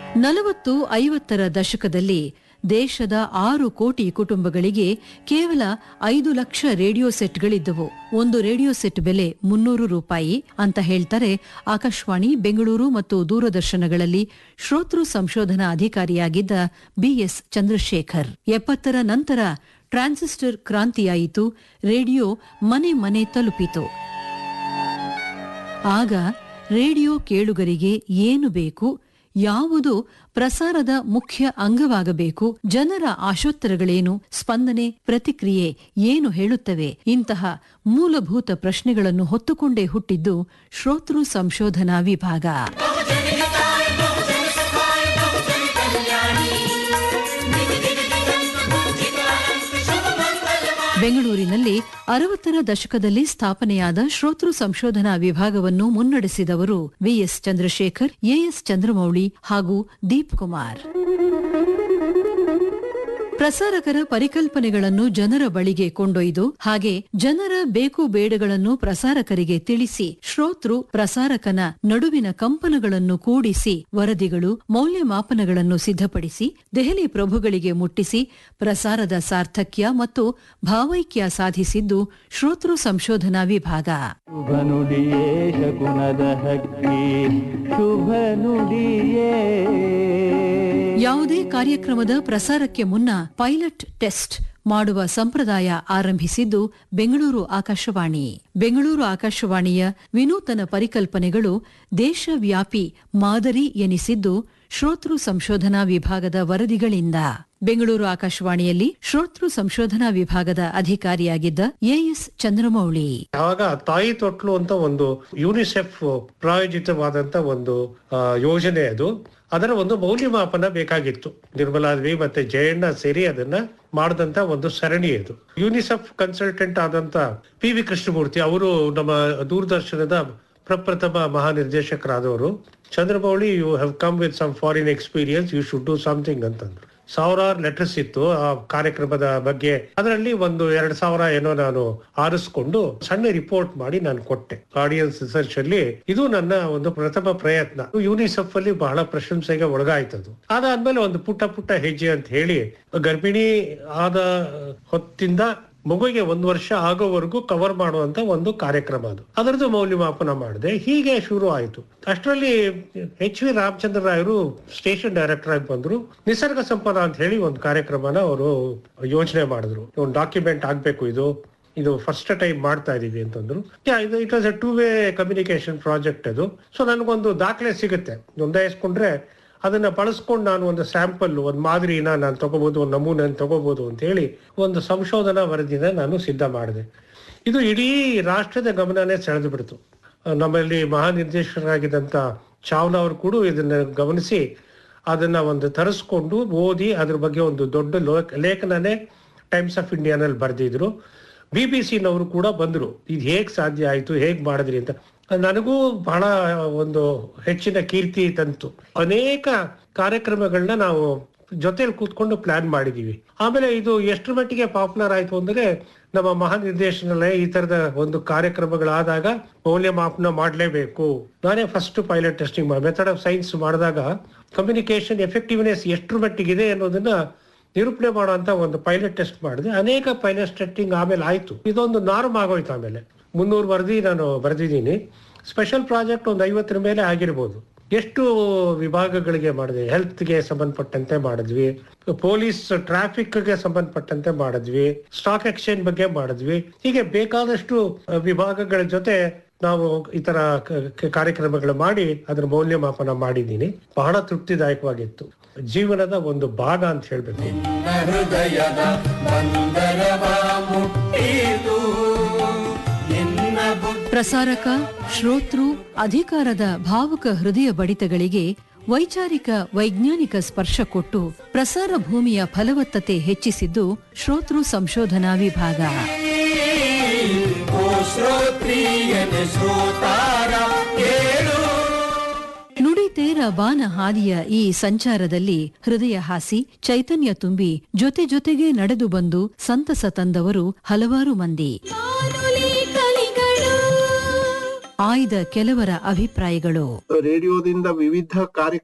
ನಲವತ್ತು ಐವತ್ತರ ದಶಕದಲ್ಲಿ ದೇಶದ ಆರು ಕೋಟಿ ಕುಟುಂಬಗಳಿಗೆ ಕೇವಲ ಐದು ಲಕ್ಷ ರೇಡಿಯೋ ಸೆಟ್ಗಳಿದ್ದವು ಒಂದು ರೇಡಿಯೋ ಸೆಟ್ ಬೆಲೆ ಮುನ್ನೂರು ರೂಪಾಯಿ ಅಂತ ಹೇಳ್ತಾರೆ ಆಕಾಶವಾಣಿ ಬೆಂಗಳೂರು ಮತ್ತು ದೂರದರ್ಶನಗಳಲ್ಲಿ ಶ್ರೋತೃ ಸಂಶೋಧನಾ ಅಧಿಕಾರಿಯಾಗಿದ್ದ ಬಿಎಸ್ ಚಂದ್ರಶೇಖರ್ ಎಪ್ಪತ್ತರ ನಂತರ ಟ್ರಾನ್ಸಿಸ್ಟರ್ ಕ್ರಾಂತಿಯಾಯಿತು ರೇಡಿಯೋ ಮನೆ ಮನೆ ತಲುಪಿತು ಆಗ ರೇಡಿಯೋ ಕೇಳುಗರಿಗೆ ಏನು ಬೇಕು ಯಾವುದು ಪ್ರಸಾರದ ಮುಖ್ಯ ಅಂಗವಾಗಬೇಕು ಜನರ ಆಶೋತ್ತರಗಳೇನು ಸ್ಪಂದನೆ ಪ್ರತಿಕ್ರಿಯೆ ಏನು ಹೇಳುತ್ತವೆ ಇಂತಹ ಮೂಲಭೂತ ಪ್ರಶ್ನೆಗಳನ್ನು ಹೊತ್ತುಕೊಂಡೇ ಹುಟ್ಟಿದ್ದು ಶ್ರೋತೃ ಸಂಶೋಧನಾ ವಿಭಾಗ ಬೆಂಗಳೂರಿನಲ್ಲಿ ಅರವತ್ತರ ದಶಕದಲ್ಲಿ ಸ್ಥಾಪನೆಯಾದ ಶ್ರೋತೃ ಸಂಶೋಧನಾ ವಿಭಾಗವನ್ನು ಮುನ್ನಡೆಸಿದವರು ವಿಎಸ್ ಚಂದ್ರಶೇಖರ್ ಎಎಸ್ ಚಂದ್ರಮೌಳಿ ಹಾಗೂ ದೀಪ್ ಕುಮಾರ್ ಪ್ರಸಾರಕರ ಪರಿಕಲ್ಪನೆಗಳನ್ನು ಜನರ ಬಳಿಗೆ ಕೊಂಡೊಯ್ದು ಹಾಗೆ ಜನರ ಬೇಕು ಬೇಡಗಳನ್ನು ಪ್ರಸಾರಕರಿಗೆ ತಿಳಿಸಿ ಶ್ರೋತೃ ಪ್ರಸಾರಕನ ನಡುವಿನ ಕಂಪನಗಳನ್ನು ಕೂಡಿಸಿ ವರದಿಗಳು ಮೌಲ್ಯಮಾಪನಗಳನ್ನು ಸಿದ್ಧಪಡಿಸಿ ದೆಹಲಿ ಪ್ರಭುಗಳಿಗೆ ಮುಟ್ಟಿಸಿ ಪ್ರಸಾರದ ಸಾರ್ಥಕ್ಯ ಮತ್ತು ಭಾವೈಕ್ಯ ಸಾಧಿಸಿದ್ದು ಶ್ರೋತೃ ಸಂಶೋಧನಾ ವಿಭಾಗ ಶುಭ ನುಡಿಯೇ ಶಕುನದ ಹಕ್ಕಿ ಶುಭ ನುಡಿಯೇ ಯಾವುದೇ ಕಾರ್ಯಕ್ರಮದ ಪ್ರಸಾರಕ್ಕೆ ಮುನ್ನ ಪೈಲಟ್ ಟೆಸ್ಟ್ ಮಾಡುವ ಸಂಪ್ರದಾಯ ಆರಂಭಿಸಿದ್ದು ಬೆಂಗಳೂರು ಆಕಾಶವಾಣಿ ಬೆಂಗಳೂರು ಆಕಾಶವಾಣಿಯ ವಿನೂತನ ಪರಿಕಲ್ಪನೆಗಳು ದೇಶವ್ಯಾಪಿ ಮಾದರಿ ಎನಿಸಿದ್ದು ಶ್ರೋತೃ ಸಂಶೋಧನಾ ವಿಭಾಗದ ವರದಿಗಳಿಂದ ಬೆಂಗಳೂರು ಆಕಾಶವಾಣಿಯಲ್ಲಿ ಶ್ರೋತೃ ಸಂಶೋಧನಾ ವಿಭಾಗದ ಅಧಿಕಾರಿಯಾಗಿದ್ದ ಎಎಸ್ ಚಂದ್ರಮೌಳಿ ಆವಾಗ ತಾಯಿ ತೊಟ್ಲು ಅಂತ ಒಂದು ಯುನಿಸೆಫ್ ಪ್ರಾಯೋಜಿತವಾದಂತ ಒಂದು ಆ, ಯೋಜನೆ ಅದು ಅದರ ಒಂದು ಮೌಲ್ಯಮಾಪನ ಬೇಕಾಗಿತ್ತು ನಿರ್ಮಲಾದೇವಿ ಮತ್ತೆ ಜಯಣ್ಣ ಸೇರಿ ಅದನ್ನ ಮಾಡಿದಂತ ಒಂದು ಸರಣಿ ಅದು ಯುನಿಸೆಫ್ ಕನ್ಸಲ್ಟೆಂಟ್ ಆದಂತ ಪಿ ವಿ ಕೃಷ್ಣಮೂರ್ತಿ ಅವರು ನಮ್ಮ ದೂರದರ್ಶನದ ಪ್ರಪ್ರಥಮ ಮಹಾನಿರ್ದೇಶಕರಾದವರು Chandramouli you have come with some foreign experience you should do something ಅಂತಂದ್ರು ಸಾವಿರಾರು ಲೆಟರ್ಸ್ ಇತ್ತು ಆ ಕಾರ್ಯಕ್ರಮದ ಬಗ್ಗೆ ಅದರಲ್ಲಿ ಒಂದು ಎರಡ್ ಸಾವಿರ ಏನೋ ನಾನು ಆರಿಸ್ಕೊಂಡು ಸಣ್ಣ ರಿಪೋರ್ಟ್ ಮಾಡಿ ನಾನು ಕೊಟ್ಟೆ ಆಡಿಯನ್ಸ್ ರಿಸರ್ಚ್ ಅಲ್ಲಿ ಇದು ನನ್ನ ಒಂದು ಪ್ರಥಮ ಪ್ರಯತ್ನ ಯುನಿಸೆಫ್ ಅಲ್ಲಿ ಬಹಳ ಪ್ರಶಂಸೆಗೆ ಒಳಗಾಯ್ತದು ಅದಾದ್ಮೇಲೆ ಒಂದು ಪುಟ್ಟ ಪುಟ್ಟ ಹೆಜ್ಜೆ ಅಂತ ಹೇಳಿ ಗರ್ಭಿಣಿ ಆದ ಹೊತ್ತಿಂದ ಮಗುವಿಗೆ ಒಂದು ವರ್ಷ ಆಗೋವರೆಗೂ ಕವರ್ ಮಾಡುವಂತ ಒಂದು ಕಾರ್ಯಕ್ರಮ ಅದು ಅದರದ್ದು ಮೌಲ್ಯಮಾಪನ ಮಾಡಿದೆ ಹೀಗೆ ಶುರು ಆಯಿತು ಅಷ್ಟರಲ್ಲಿ ಎಚ್ ವಿ ರಾಮಚಂದ್ರ ರಾಯರು ಸ್ಟೇಷನ್ ಡೈರೆಕ್ಟರ್ ಆಗಿ ಬಂದ್ರು ನಿಸರ್ಗ ಸಂಪದ ಅಂತ ಹೇಳಿ ಒಂದು ಕಾರ್ಯಕ್ರಮನ ಅವರು ಯೋಚನೆ ಮಾಡಿದ್ರು ಒಂದು ಡಾಕ್ಯುಮೆಂಟ್ ಆಗ್ಬೇಕು ಇದು ಇದು ಫಸ್ಟ್ ಟೈಮ್ ಮಾಡ್ತಾ ಇದೀವಿ ಅಂತಂದ್ರು Yeah, ಇದು it was a two way communication project ಅದು ಸೊ ನನಗೊಂದು ದಾಖಲೆ ಸಿಗುತ್ತೆ ನೋಂದಾಯಿಸ್ಕೊಂಡ್ರೆ ಅದನ್ನ ಬಳಸ್ಕೊಂಡು ನಾನು ಒಂದು ಸ್ಯಾಂಪಲ್ ಒಂದು ಮಾದರಿನ ನಾನು ತಗೋಬಹುದು ಒಂದು ನಮೂನೆ ತಗೋಬಹುದು ಅಂತ ಹೇಳಿ ಒಂದು ಸಂಶೋಧನಾ ವರದಿನ ನಾನು ಸಿದ್ಧ ಮಾಡಿದೆ ಇದು ಇಡೀ ರಾಷ್ಟ್ರದ ಗಮನನೇ ಸೆಳೆದು ಬಿಡ್ತು ಆ, ನಮ್ಮಲ್ಲಿ ಮಹಾನಿರ್ದೇಶಕರಾಗಿದ್ದಂತ ಚಾವ್ಲಾ ಅವರು ಕೂಡ ಇದನ್ನ ಗಮನಿಸಿ ಅದನ್ನ ಒಂದು ತರಿಸ್ಕೊಂಡು ಓದಿ ಅದ್ರ ಬಗ್ಗೆ ಒಂದು ದೊಡ್ಡ ಲೋ- ಲೇಖನನೇ ಟೈಮ್ಸ್ ಆಫ್ ಇಂಡಿಯಾನಲ್ಲಿ ಬರೆದಿದ್ರು ಬಿ ಬಿ ಸಿನವರು ಕೂಡ ಬಂದ್ರು ಇದು ಹೇಗ್ ಸಾಧ್ಯ ಆಯ್ತು ಹೇಗ್ ಮಾಡಿದ್ರಿ ಅಂತ ನನಗೂ ಬಹಳ ಒಂದು ಹೆಚ್ಚಿನ ಕೀರ್ತಿ ತಂತು ಅನೇಕ ಕಾರ್ಯಕ್ರಮಗಳನ್ನ ನಾವು ಜೊತೆಲಿ ಕೂತ್ಕೊಂಡು ಪ್ಲಾನ್ ಮಾಡಿದೀವಿ ಆಮೇಲೆ ಇದು ಎಷ್ಟರ ಮಟ್ಟಿಗೆ ಪಾಪ್ಯುಲರ್ ಆಯ್ತು ಅಂದ್ರೆ ನಮ್ಮ ಮಹಾನಿರ್ದೇಶನಾಲಯ ಈ ತರದ ಒಂದು ಕಾರ್ಯಕ್ರಮಗಳಾದಾಗ ಮೌಲ್ಯಮಾಪನ ಮಾಡಲೇಬೇಕು ನಾನೇ first pilot testing method of science ಮಾಡಿದಾಗ ಕಮ್ಯುನಿಕೇಶನ್ ಎಫೆಕ್ಟಿವ್ನೆಸ್ ಎಷ್ಟರ ಮಟ್ಟಿಗಿದೆ ಅನ್ನೋದನ್ನ ನಿರೂಪಣೆ ಮಾಡುವಂತ ಒಂದು ಪೈಲಟ್ ಟೆಸ್ಟ್ ಮಾಡಿದೆ ಅನೇಕ ಪೈಲಟ್ ಟೆಸ್ಟಿಂಗ್ ಆಮೇಲೆ ಆಯ್ತು ಇದೊಂದು ನಾರ್ಮ್ ಆಗೋಯ್ತು ಆಮೇಲೆ ಮುನ್ನೂರು ವರದಿ ನಾನು ಬರೆದಿದ್ದೀನಿ ಸ್ಪೆಷಲ್ ಪ್ರಾಜೆಕ್ಟ್ ಒಂದು ಐವತ್ತರ ಮೇಲೆ ಆಗಿರ್ಬೋದು ಎಷ್ಟು ವಿಭಾಗಗಳಿಗೆ ಮಾಡಿದ್ವಿ ಹೆಲ್ತ್ಗೆ ಸಂಬಂಧಪಟ್ಟಂತೆ ಮಾಡಿದ್ವಿ ಪೊಲೀಸ್ ಟ್ರಾಫಿಕ್ಗೆ ಸಂಬಂಧಪಟ್ಟಂತೆ ಮಾಡಿದ್ವಿ ಸ್ಟಾಕ್ ಎಕ್ಸ್ಚೇಂಜ್ ಬಗ್ಗೆ ಮಾಡಿದ್ವಿ ಹೀಗೆ ಬೇಕಾದಷ್ಟು ಅಹ್, ವಿಭಾಗಗಳ ಜೊತೆ ನಾವು ಈ ತರ ಕ- ಕ- ಕಾರ್ಯಕ್ರಮಗಳು ಮಾಡಿ ಅದರ ಮೌಲ್ಯಮಾಪನ ಮಾಡಿದ್ದೀನಿ ಬಹಳ ತೃಪ್ತಿದಾಯಕವಾಗಿತ್ತು ಜೀವನದ ಒಂದು ಭಾಗ ಅಂತ ಹೇಳ್ಬೇಕು ಹೃದಯದ ಬಂದರವ ಮುಟ್ಟಿತು ನಿನ್ನ ಬುದ್ಧಿ ಪ್ರಸಾರಕ ಶ್ರೋತೃ ಅಧಿಕಾರದ ಭಾವುಕ ಹೃದಯ ಬಡಿತಗಳಿಗೆ ವೈಚಾರಿಕ ವೈಜ್ಞಾನಿಕ ಸ್ಪರ್ಶ ಕೊಟ್ಟು ಪ್ರಸಾರ ಭೂಮಿಯ ಫಲವತ್ತತೆ ಹೆಚ್ಚಿಸಿದ್ದು ಶ್ರೋತೃ ಸಂಶೋಧನಾ ವಿಭಾಗ ಓ ಶ್ರೋತ್ರಿಯನೆ ಶ್ರೋತಾರ ಕೇಳು ನುಡಿತೇರ ಬಾನ ಹಾದಿಯ ಈ ಸಂಚಾರದಲ್ಲಿ ಹೃದಯ ಹಾಸಿ ಚೈತನ್ಯ ತುಂಬಿ ಜೊತೆ ಜೊತೆಗೆ ನಡೆದು ಬಂದು ಸಂತಸ ತಂದವರು ಹಲವಾರು ಮಂದಿ ಆಯ್ದ ಕೆಲವರ ಅಭಿಪ್ರಾಯಗಳು ರೇಡಿಯೋದಿಂದ ವಿವಿಧ ಕಾರ್ಯಕ್ರಮ